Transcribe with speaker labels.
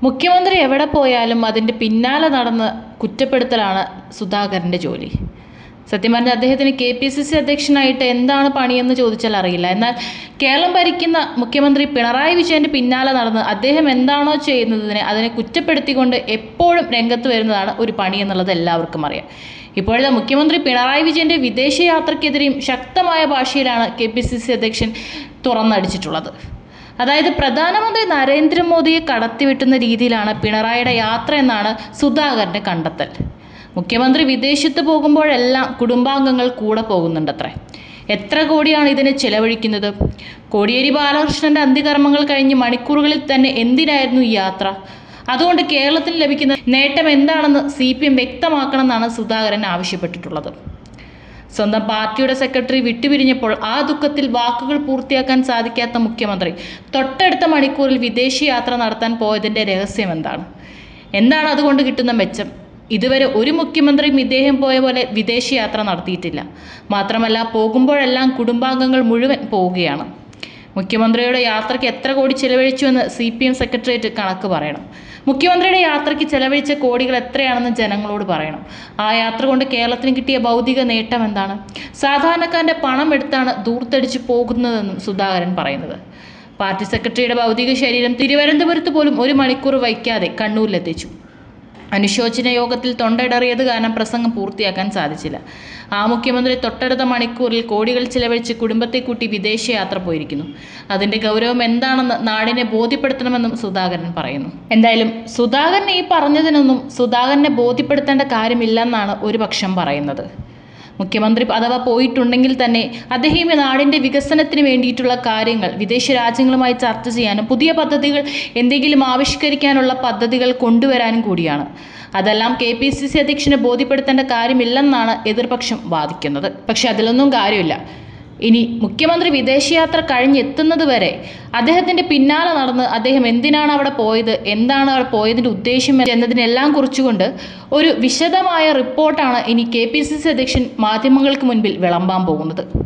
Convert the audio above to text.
Speaker 1: മുഖ്യമന്ത്രി എവിടെ പോയാലും അതിൻ്റെ പിന്നാലെ നടന്ന് കുറ്റപ്പെടുത്തലാണ് സുധാകരൻ്റെ ജോലി സത്യം പറഞ്ഞാൽ അദ്ദേഹത്തിന് കെ പി സി സി അധ്യക്ഷനായിട്ട് എന്താണ് പണിയെന്ന് ചോദിച്ചാൽ അറിയില്ല എന്നാൽ കേരളം ഭരിക്കുന്ന മുഖ്യമന്ത്രി പിണറായി വിജയൻ്റെ പിന്നാലെ നടന്ന് അദ്ദേഹം എന്താണോ ചെയ്യുന്നതിനെ അതിനെ കുറ്റപ്പെടുത്തിക്കൊണ്ട് എപ്പോഴും രംഗത്ത് വരുന്നതാണ് ഒരു പണി എന്നുള്ളത് എല്ലാവർക്കും അറിയാം ഇപ്പോഴത്തെ മുഖ്യമന്ത്രി പിണറായി വിജയൻ്റെ വിദേശ യാത്രയ്ക്കെതിരെയും ശക്തമായ ഭാഷയിലാണ് കെ പി സി സി അധ്യക്ഷൻ തുറന്നടിച്ചിട്ടുള്ളത് അതായത് പ്രധാനമന്ത്രി നരേന്ദ്രമോദിയെ കടത്തിവെട്ടുന്ന രീതിയിലാണ് പിണറായിയുടെ യാത്ര എന്നാണ് സുധാകരൻ്റെ കണ്ടെത്തൽ മുഖ്യമന്ത്രി വിദേശത്ത് പോകുമ്പോഴെല്ലാം കുടുംബാംഗങ്ങൾ കൂടെ പോകുന്നുണ്ടത്രേ എത്ര കോടിയാണ് ഇതിന് ചെലവഴിക്കുന്നത് കോടിയേരി ബാലകൃഷ്ണന്റെ അന്ത്യകർമ്മങ്ങൾ കഴിഞ്ഞ് മണിക്കൂറുകളിൽ തന്നെ എന്തിനായിരുന്നു ഈ യാത്ര അതുകൊണ്ട് കേരളത്തിന് ലഭിക്കുന്ന നേട്ടം എന്താണെന്ന് സി പി എം വ്യക്തമാക്കണമെന്നാണ് സുധാകരൻ ആവശ്യപ്പെട്ടിട്ടുള്ളത് സ്വന്തം പാർട്ടിയുടെ സെക്രട്ടറി വിട്ടുപിരിഞ്ഞപ്പോൾ ആ ദുഃഖത്തിൽ വാക്കുകൾ പൂർത്തിയാക്കാൻ സാധിക്കാത്ത മുഖ്യമന്ത്രി തൊട്ടടുത്ത മണിക്കൂറിൽ വിദേശ യാത്ര നടത്താൻ പോയതിൻ്റെ രഹസ്യം എന്താണ് എന്താണ് അതുകൊണ്ട് കിട്ടുന്ന മെച്ചം ഇതുവരെ ഒരു മുഖ്യമന്ത്രിയും ഇദ്ദേഹം പോയ പോലെ വിദേശ യാത്ര നടത്തിയിട്ടില്ല മാത്രമല്ല പോകുമ്പോഴെല്ലാം കുടുംബാംഗങ്ങൾ മുഴുവൻ പോവുകയാണ് മുഖ്യമന്ത്രിയുടെ യാത്രയ്ക്ക് എത്ര കോടി ചെലവഴിച്ചുവെന്ന് സി പി എം സെക്രട്ടേറിയറ്റ് കണക്ക് പറയണം മുഖ്യമന്ത്രിയുടെ യാത്രയ്ക്ക് ചെലവഴിച്ച കോടികൾ എത്രയാണെന്ന് ജനങ്ങളോട് പറയണം ആ യാത്ര കൊണ്ട് കേരളത്തിന് കിട്ടിയ ഭൗതിക നേട്ടം എന്താണ് സാധാരണക്കാരൻ്റെ പണം എടുത്താണ് ദൂർത്തടിച്ച് പോകുന്നതെന്നും സുധാകരൻ പറയുന്നത് പാർട്ടി സെക്രട്ടറിയുടെ ഭൗതിക ശരീരം തിരുവനന്തപുരത്ത് പോലും ഒരു മണിക്കൂർ വയ്ക്കാതെ കണ്ണൂരിലെത്തിച്ചു അനുശോചന യോഗത്തിൽ തൊണ്ടയിടറിയത് കാരണം പ്രസംഗം പൂർത്തിയാക്കാൻ സാധിച്ചില്ല ആ മുഖ്യമന്ത്രി തൊട്ടടുത്ത മണിക്കൂറിൽ കോടികൾ ചിലവഴിച്ച് കുടുംബത്തെ കൂട്ടി വിദേശയാത്ര പോയിരിക്കുന്നു അതിന്റെ ഗൗരവം എന്താണെന്ന് നാടിനെ ബോധ്യപ്പെടുത്തണമെന്നും സുധാകരൻ പറയുന്നു എന്തായാലും സുധാകരൻ ഈ പറഞ്ഞതിനൊന്നും സുധാകരനെ ബോധ്യപ്പെടുത്തേണ്ട കാര്യമില്ലെന്നാണ് ഒരു പക്ഷം പറയുന്നത് മുഖ്യമന്ത്രി അഥവാ പോയിട്ടുണ്ടെങ്കിൽ തന്നെ അദ്ദേഹം ഈ നാടിൻ്റെ വികസനത്തിന് വേണ്ടിയിട്ടുള്ള കാര്യങ്ങൾ വിദേശ രാജ്യങ്ങളുമായി ചർച്ച ചെയ്യാനും പുതിയ പദ്ധതികൾ എന്തെങ്കിലും ആവിഷ്കരിക്കാനുള്ള പദ്ധതികൾ കൊണ്ടുവരാനും കൂടിയാണ് അതെല്ലാം കെ പി സി സി അധ്യക്ഷനെ ബോധ്യപ്പെടുത്തേണ്ട കാര്യമില്ലെന്നാണ് എതിർപക്ഷം വാദിക്കുന്നത് പക്ഷെ അതിലൊന്നും കാര്യമില്ല ഇനി മുഖ്യമന്ത്രി വിദേശയാത്ര കഴിഞ്ഞെത്തുന്നത് വരെ അദ്ദേഹത്തിൻ്റെ പിന്നാലെ നടന്ന് അദ്ദേഹം എന്തിനാണ് അവിടെ പോയത് എന്താണ് അവിടെ പോയതിൻ്റെ ഉദ്ദേശം എന്നതിനെല്ലാം കുറിച്ചുകൊണ്ട് ഒരു വിശദമായ റിപ്പോർട്ടാണ് ഇനി കെ പി സി സി അധ്യക്ഷൻ മാധ്യമങ്ങൾക്ക് മുൻപിൽ വിളമ്പാൻ പോകുന്നത്